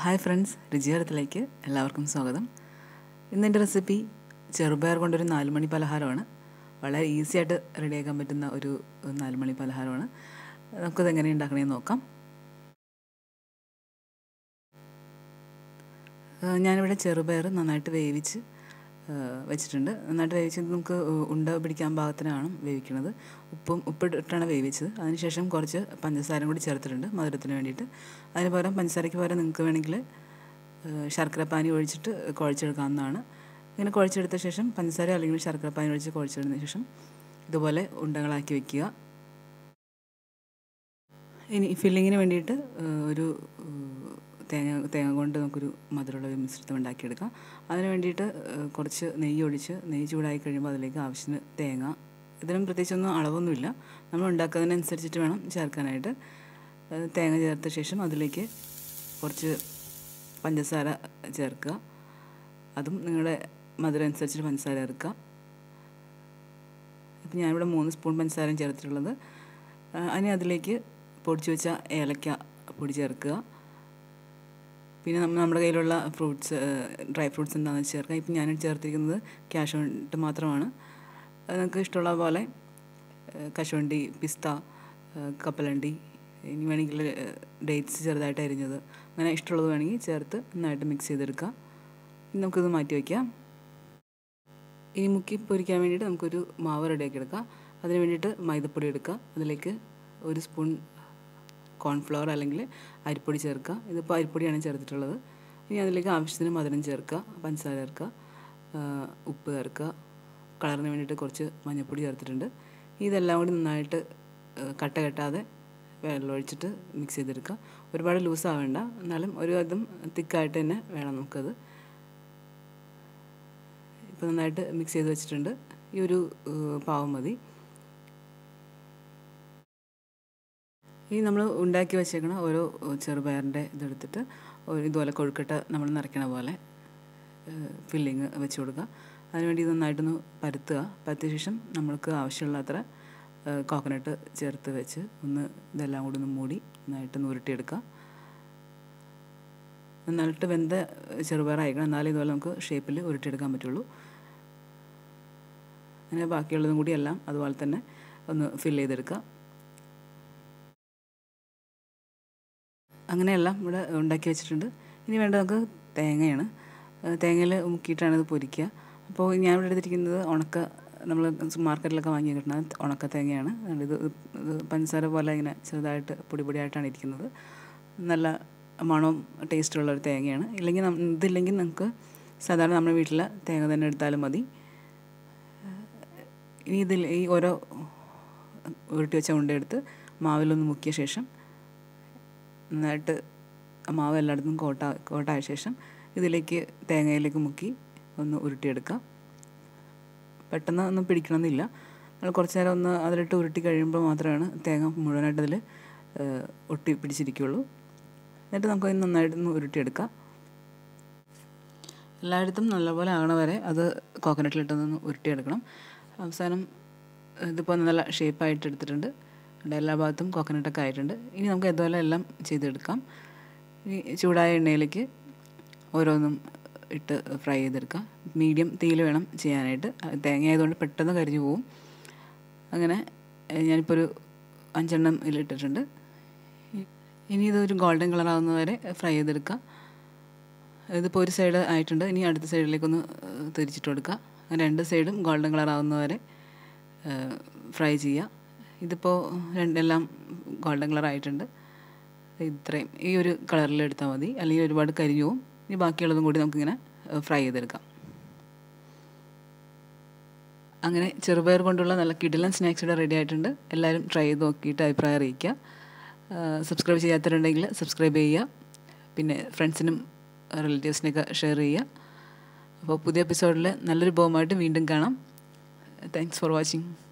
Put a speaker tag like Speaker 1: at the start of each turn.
Speaker 1: hi friends രുചികരത്തിലേക്ക് എല്ലാവർക്കും സ്വാഗതം ഇന്നെൻ്റെ റെസിപ്പി ചെറുപയർ കൊണ്ടൊരു നാലുമണി പലഹാരമാണ് വളരെ ഈസി ആയിട്ട് റെഡിയാക്കാൻ പറ്റുന്ന ഒരു നാലുമണി പലഹാരമാണ് നമുക്കത് എങ്ങനെ ഉണ്ടാക്കണമെന്ന് നോക്കാം ഏഹ് ഞാനിവിടെ ചെറുപയർ നന്നായിട്ട് വേവിച്ച് ഏഹ് വെച്ചിട്ടുണ്ട് നന്നായിട്ട് വേവിച്ച് നമുക്ക് ഉണ്ട പിടിക്കാൻ പാകത്തിനാണ് വേവിക്കുന്നത് ഉപ്പും ഉപ്പിട്ടിട്ടാണ് വേവിച്ചത് അതിനുശേഷം കുറച്ച് പഞ്ചസാരയും കൂടി ചേർത്തിട്ടുണ്ട് മധുരത്തിന് വേണ്ടിയിട്ട് അതിന് പകരം പഞ്ചസാരയ്ക്ക് പകരം നിങ്ങൾക്ക് വേണമെങ്കിൽ ഏഹ് ശർക്കര പാനി ഒഴിച്ചിട്ട് കുഴച്ചെടുക്കാവുന്നതാണ് ഇങ്ങനെ കുഴച്ചെടുത്ത ശേഷം പഞ്ചസാര അല്ലെങ്കിൽ ശർക്കര പാനി ഒഴിച്ച് കുഴച്ചെടുത്ത ശേഷം ഇതുപോലെ ഉണ്ടകളാക്കി വെക്കുക ഇനി ഫില്ലിങ്ങിന് വേണ്ടിയിട്ട് ഏഹ് ഒരു ഏഹ് തേങ്ങ തേങ്ങ കൊണ്ട് നമുക്കൊരു മധുരമുള്ള ഒരു മിശ്രിതം ഉണ്ടാക്കിയെടുക്കാം അതിന് വേണ്ടിയിട്ട് ഏഹ് കുറച്ച് നെയ്യ് ഒഴിച്ച് നെയ്യ് ചൂടായി കഴിയുമ്പോൾ അതിലേക്ക് ആവശ്യത്തിന് തേങ്ങ ഇതിനും പ്രത്യേകിച്ചൊന്നും അളവൊന്നുമില്ല നമ്മൾ ഉണ്ടാക്കുന്നതിനനുസരിച്ചിട്ട് വേണം ചേർക്കാനായിട്ട് ഏഹ് തേങ്ങ ചേർത്ത ശേഷം അതിലേക്ക് കുറച്ച് പഞ്ചസാര ചേർക്കുക അതും നിങ്ങളുടെ മധുരം അനുസരിച്ചിട്ട് പഞ്ചസാര ചേർക്കുക ഇപ്പം ഞാനിവിടെ മൂന്ന് സ്പൂൺ പഞ്ചസാരയും ചേർത്തിട്ടുള്ളത് അതിന് അതിലേക്ക് പൊടിച്ച് വെച്ച ഏലക്ക പൊടി ചേർക്കുക പിന്നെ നമ്മൾ നമ്മുടെ കയ്യിലുള്ള ഫ്രൂട്ട്സ് ഡ്രൈ ഫ്രൂട്ട്സ് എന്താണെന്ന് വെച്ച് ചേർക്കാം ഇപ്പം ഞാൻ ചേർത്തിരിക്കുന്നത് കാഷ്യൂട്ട് മാത്രമാണ് അത് നിങ്ങൾക്ക് ഇഷ്ടമുള്ള പോലെ കശുവണ്ടി പിസ്ത കപ്പലണ്ടി ഇനി വേണമെങ്കിൽ ഡേറ്റ്സ് ചെറുതായിട്ട് അരിഞ്ഞത് അങ്ങനെ ഇഷ്ടമുള്ളത് വേണമെങ്കിൽ ചേർത്ത് നന്നായിട്ട് മിക്സ് ചെയ്തെടുക്കുക ഇനി നമുക്കിത് മാറ്റി വയ്ക്കാം ഇനി മുക്കി പൊരിക്കാൻ വേണ്ടിയിട്ട് നമുക്കൊരു മാവ് റെഡിയാക്കി എടുക്കാം അതിന് വേണ്ടിയിട്ട് മൈദപ്പൊടി എടുക്കുക അതിലേക്ക് ഒരു സ്പൂൺ കോൺഫ്ലവർ അല്ലെങ്കിൽ അരിപ്പൊടി ചേർക്കുക ഇതിപ്പോൾ അരിപ്പൊടിയാണ് ചേർത്തിട്ടുള്ളത് ഇനി അതിലേക്ക് ആവശ്യത്തിന് മധുരം ചേർക്കുക പഞ്ചസാര ചേർക്കുക ഉപ്പ് ചേർക്കുക കളറിന് വേണ്ടിയിട്ട് കുറച്ച് മഞ്ഞൾപ്പൊടി ചേർത്തിട്ടുണ്ട് ഇതെല്ലാം കൂടി നന്നായിട്ട് കട്ട കെട്ടാതെ വെള്ളം ഒഴിച്ചിട്ട് മിക്സ് ചെയ്തെടുക്കുക ഒരുപാട് ലൂസ് ആവേണ്ട എന്നാലും ഒരു അതും തിക്കായിട്ട് തന്നെ വേണം നമുക്കത് ഇപ്പോൾ നന്നായിട്ട് മിക്സ് ചെയ്ത് വെച്ചിട്ടുണ്ട് ഈ ഒരു പാവം മതി ഈ നമ്മൾ ഉണ്ടാക്കി വെച്ചേക്കണ ഓരോ ചെറുപയറിൻ്റെ ഇതെടുത്തിട്ട് ഒരു ഇതുപോലെ കൊഴുക്കട്ട നമ്മൾ നിറയ്ക്കണ പോലെ ഫില്ലിങ് വെച്ച് കൊടുക്കുക അതിനുവേണ്ടി ഇത് നന്നായിട്ടൊന്ന് പരുത്തുക പരത്തിയ ശേഷം നമ്മൾക്ക് ആവശ്യമുള്ള അത്ര കോക്കനട്ട് ചേർത്ത് വെച്ച് ഒന്ന് ഇതെല്ലാം കൂടി ഒന്ന് മൂടി നന്നായിട്ടൊന്ന് ഉരുട്ടിയെടുക്കുക നന്നായിട്ട് വെന്ത ചെറുപയറായിരിക്കണം എന്നാലേ ഇതുപോലെ നമുക്ക് ഷേപ്പിൽ ഉരുട്ടിയെടുക്കാൻ പറ്റുള്ളൂ അങ്ങനെ ബാക്കിയുള്ളതും കൂടി എല്ലാം അതുപോലെ തന്നെ ഒന്ന് ഫില്ല് ചെയ്തെടുക്കുക അങ്ങനെയെല്ലാം ഇവിടെ ഉണ്ടാക്കി വെച്ചിട്ടുണ്ട് ഇനി വേണ്ടത് നമുക്ക് തേങ്ങയാണ് തേങ്ങയിൽ മുക്കിയിട്ടാണ് ഇത് പൊരിക്കുക അപ്പോൾ ഞാൻ ഇവിടെ എടുത്തിരിക്കുന്നത് ഉണക്ക നമ്മൾ മാർക്കറ്റിലൊക്കെ വാങ്ങി കിട്ടുന്ന ഉണക്ക തേങ്ങയാണ് ഇത് ഇത് പഞ്ചസാര പോലെ ഇങ്ങനെ ചെറുതായിട്ട് പൊടി പൊടിയായിട്ടാണ് ഇരിക്കുന്നത് നല്ല മണവും ടേസ്റ്റുള്ള ഒരു തേങ്ങയാണ് ഇല്ലെങ്കിൽ ഇതില്ലെങ്കിൽ നമുക്ക് സാധാരണ നമ്മുടെ വീട്ടിലെ തേങ്ങ തന്നെ എടുത്താലും മതി ഇനി ഇതിൽ ഈ ഓരോ ഉരുട്ടി വെച്ച ഉണ്ടെടുത്ത് മാവിലൊന്ന് മുക്കിയ ശേഷം നന്നായിട്ട് മാവ് എല്ലായിടത്തും കോട്ട കോട്ടായ ശേഷം ഇതിലേക്ക് തേങ്ങയിലേക്ക് മുക്കി ഒന്ന് ഉരുട്ടിയെടുക്കുക പെട്ടെന്ന് ഒന്നും പിടിക്കണമെന്നില്ല നമ്മൾ കുറച്ച് നേരം ഒന്ന് അതിലിട്ട് ഉരുട്ടി കഴിയുമ്പോൾ മാത്രമാണ് തേങ്ങ മുഴുവനായിട്ട് അതിൽ ഒട്ടി പിടിച്ചിരിക്കുകയുള്ളൂ എന്നിട്ട് നമുക്ക് നന്നായിട്ടൊന്ന് ഉരുട്ടിയെടുക്കാം എല്ലായിടത്തും നല്ലപോലെ ആകണ വരെ അത് കോക്കനട്ടിലിട്ടൊന്ന് ഉരുട്ടിയെടുക്കണം അവസാനം ഇതിപ്പോൾ നല്ല ഷേപ്പായിട്ട് എടുത്തിട്ടുണ്ട് എല്ലാ ഭാഗത്തും കോക്കനട്ടൊക്കെ ആയിട്ടുണ്ട് ഇനി നമുക്ക് ഇതുപോലെ എല്ലാം ചെയ്തെടുക്കാം ഇനി ചൂടായ എണ്ണയിലേക്ക് ഓരോന്നും ഇട്ട് ഫ്രൈ ചെയ്തെടുക്കാം മീഡിയം തീയിൽ വേണം ചെയ്യാനായിട്ട് തേങ്ങ ആയതുകൊണ്ട് പെട്ടെന്ന് കരിഞ്ഞു പോവും അങ്ങനെ ഞാനിപ്പോൾ ഒരു അഞ്ചെണ്ണം ഇതിലിട്ടിട്ടുണ്ട് ഇനി ഇതൊരു ഗോൾഡൻ കളർ ആവുന്ന വരെ ഫ്രൈ ചെയ്തെടുക്കുക ഇതിപ്പോൾ ഒരു സൈഡ് ആയിട്ടുണ്ട് ഇനി അടുത്ത സൈഡിലേക്കൊന്ന് തിരിച്ചിട്ട് കൊടുക്കുക രണ്ട് സൈഡും ഗോൾഡൻ കളർ ആവുന്ന വരെ ഫ്രൈ ചെയ്യുക ഇതിപ്പോൾ രണ്ടെല്ലാം ഗോൾഡൻ കളർ ആയിട്ടുണ്ട് ഇത്രയും ഈ ഒരു കളറിൽ എടുത്താൽ മതി അല്ലെങ്കിൽ ഒരുപാട് കരിഞ്ഞു പോവും ഇനി ബാക്കിയുള്ളതും കൂടി നമുക്കിങ്ങനെ ഫ്രൈ ചെയ്തെടുക്കാം അങ്ങനെ ചെറുപയർ കൊണ്ടുള്ള നല്ല കിടിലൻ സ്നാക്സ് ഇവിടെ റെഡി ആയിട്ടുണ്ട് എല്ലാവരും ട്രൈ ചെയ്ത് നോക്കിയിട്ട് അഭിപ്രായം അറിയിക്കുക സബ്സ്ക്രൈബ് ചെയ്യാത്തവരുണ്ടെങ്കിൽ സബ്സ്ക്രൈബ് ചെയ്യുക പിന്നെ ഫ്രണ്ട്സിനും റിലേറ്റീവ്സിനൊക്കെ ഷെയർ ചെയ്യുക അപ്പോൾ പുതിയ എപ്പിസോഡിൽ നല്ലൊരു ബോമായിട്ട് വീണ്ടും കാണാം താങ്ക്സ് ഫോർ വാച്ചിങ്